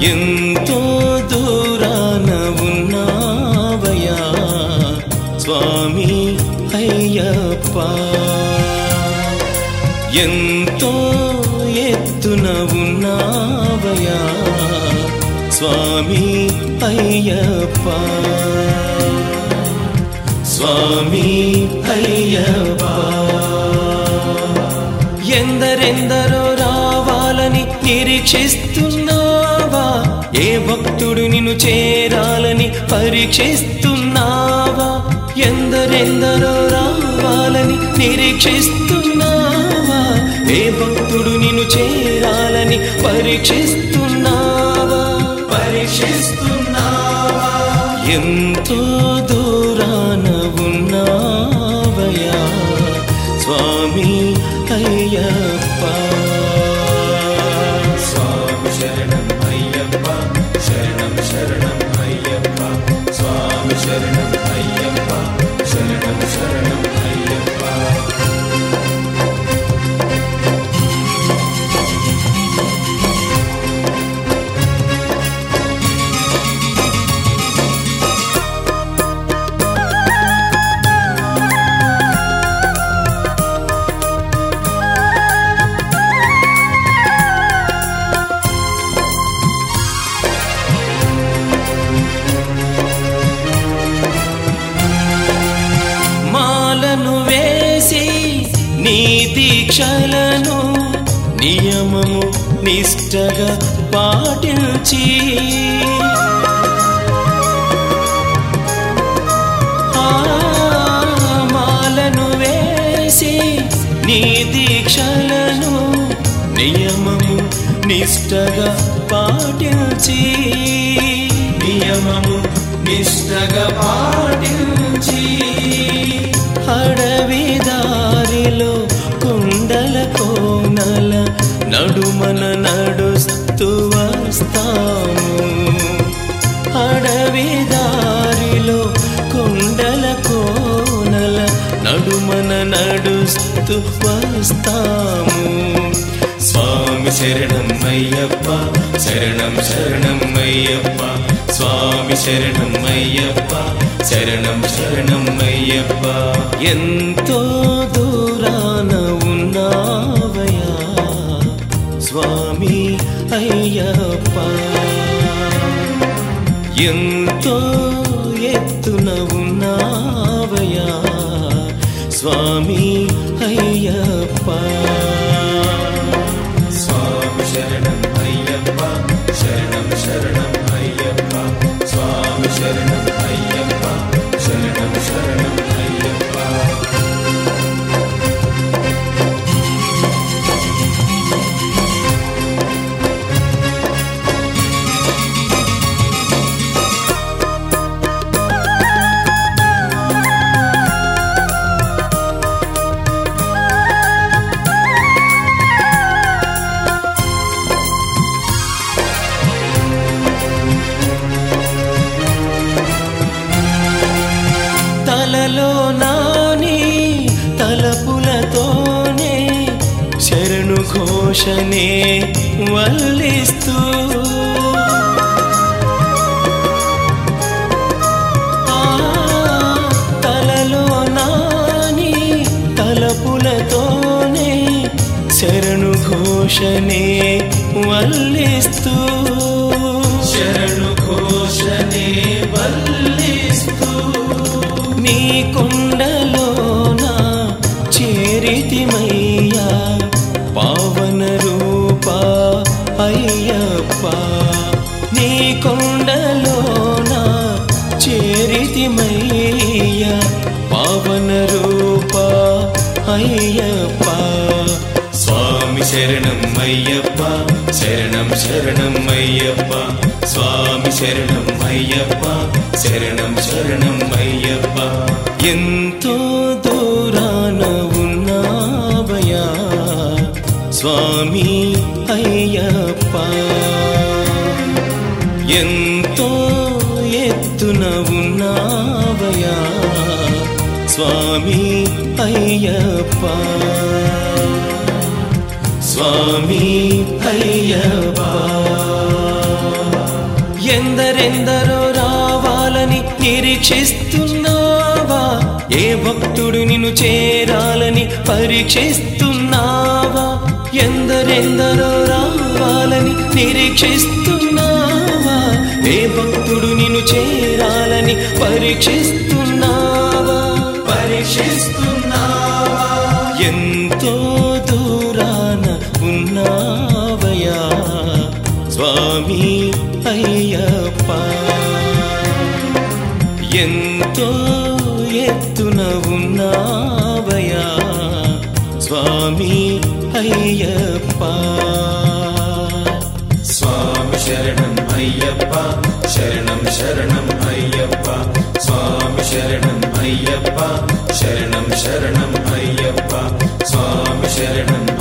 ఎంతో దూరాన ఉన్నావయా స్వామి అయ్యప్ప ఎంతో ఎత్తున ఉన్నావయా స్వామి అయ్యప్ప స్వామి అయ్యప్ప ఎందరెందరో రావాలని నిరీక్షిస్తున్నావా ఏ భక్తుడు నిన్ను చేరాలని పరీక్షిస్తున్నావా ఎందరెందరో రావాలని నిరీక్షిస్తున్నావా ఏ భక్తుడు నిన్ను చేరాలని పరీక్షిస్తున్నావా పరీక్షిస్తున్నావా ఎంతో దూరాన ఉన్నావయా స్వామి అయ్యప్ప స్వామి శరణం అయ్యప్ప శరణం శరణం అయ్యప్ప స్వామి శరణం అయ్యప్ప శరణం శరణం అయ్యప్ప మాలను వేసి నీ దీక్షలను నియమము నిష్టగా పాటించి ఆ మాలను వేసి నీ దీక్షలను నియమము నిష్టగా పాటించి నియమము నిష్టగా పాటించి అడవి దారిలో కుండల కోనల నడుమన నడుస్తూ వస్తాము అడవి దారిలో కొండల కోనల నడుమన నడుస్తూ వస్తాము స్వామి శరణం అయ్యప్ప శరణం శరణం అయ్యప్ప స్వామి శరణం అయ్యప్ప శరణం శరణం అయ్యప్ప ఎంతో దూరాన ఉన్నావయా స్వామి అయ్యప్ప ఎంతో ఎత్తున ఉన్నావయా స్వామి అయ్యప్ప స్వామి శరణం అయ్యప్ప శరణం శరణం అయ్యప్ప స్వామి శరణం అయ్యప్ప శరణం శరణం అయ్యప్ప తలలో నాని తలపులతోనే శరణు ఘోషనే వల్లిస్తూ ఆ, తలలో నాని తలపులతోనే శరణు ఘోషనే వల్లిస్తూ శరణు ఘోషనే వల్లిస్తూ నీ కొండలోన చేరితిమయ్యా పావన రూప అయ్యప్ప నీ కొండలోన చేరితిమయ్యా పావన రూప అయ్యప్ప స్వామి శరణం అయ్యప్ప శరణం శరణం అయ్యప్ప స్వామి శరణం అయ్యప్ప శరణం శరణం అయ్యప్ప ఎంతో దూరాన ఉన్నావయా స్వామి అయ్యప్ప ఎంతో ఎత్తున ఉన్నావయా స్వామి అయ్యప్ప స్వామి అయ్యప్ప ఎందరెందరో రావాలని నిరీక్షిస్తున్నావా ఏ భక్తుడు నిన్ను చేరాలని పరీక్షిస్తున్నావా ఎందరెందరో రావాలని నిరీక్షిస్తున్నావా ఏ భక్తుడు నిన్ను చేరాలని పరీక్షిస్తున్నావా పరీక్షిస్తున్నావా ఎంతో దూరాన ఉన్నావయా స్వామి అయ్యప్ప ఎంతో ఎత్తున ఉన్నావయా స్వామి అయ్యప్ప స్వామి శరణం అయ్యప్ప శరణం శరణం అయ్యప్ప స్వామి శరణం అయ్యప్ప శరణం శరణం అయ్యప్ప స్వామి శరణం